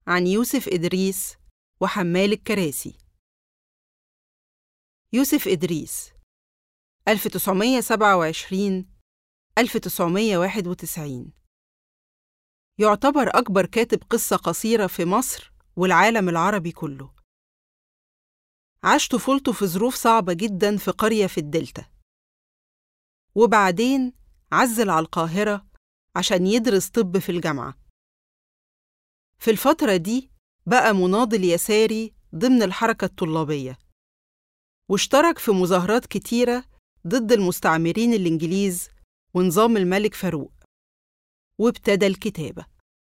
عن يوسف إدريس وحمال الكراسي يوسف إدريس 1927 1991 يعتبر أكبر كاتب قصة قصيرة في مصر والعالم العربي كله عاش طفولته في ظروف صعبة جدا في قرية في الدلتا وبعدين عزل على القاهرة عشان يدرس طب في الجامعة في الفترة دي بقى مناضل يساري ضمن الحركة الطلابية واشترك في مظاهرات كتيرة ضد المستعمرين الإنجليز ونظام الملك فاروق وابتدى الكتابة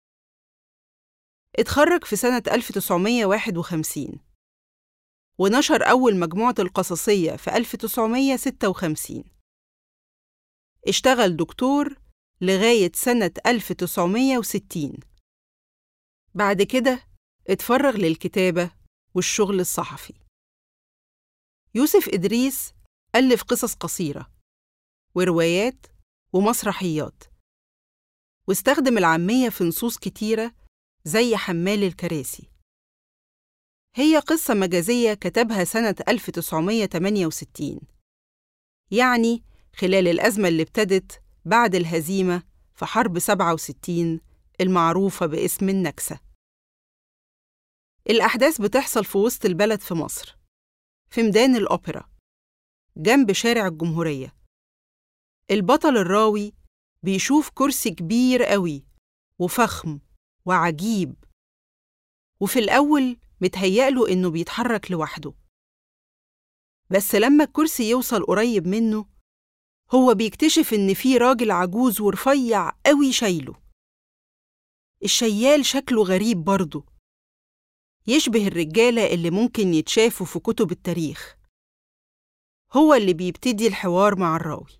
اتخرج في سنة 1951 ونشر أول مجموعة القصصية في 1956 اشتغل دكتور لغاية سنة 1960 بعد كده اتفرغ للكتابة والشغل الصحفي يوسف إدريس ألف قصص قصيرة وروايات ومسرحيات واستخدم العامية في نصوص كتيرة زي حمال الكراسي هي قصة مجازية كتبها سنة 1968 يعني خلال الأزمة اللي ابتدت بعد الهزيمة في حرب 67 المعروفة باسم النكسة الأحداث بتحصل في وسط البلد في مصر في ميدان الأوبرا جنب شارع الجمهورية البطل الراوي بيشوف كرسي كبير قوي وفخم وعجيب وفي الأول متهيأله إنه بيتحرك لوحده بس لما الكرسي يوصل قريب منه هو بيكتشف إن في راجل عجوز ورفيع قوي شايله الشيال شكله غريب برضه يشبه الرجالة اللي ممكن يتشافوا في كتب التاريخ هو اللي بيبتدي الحوار مع الراوي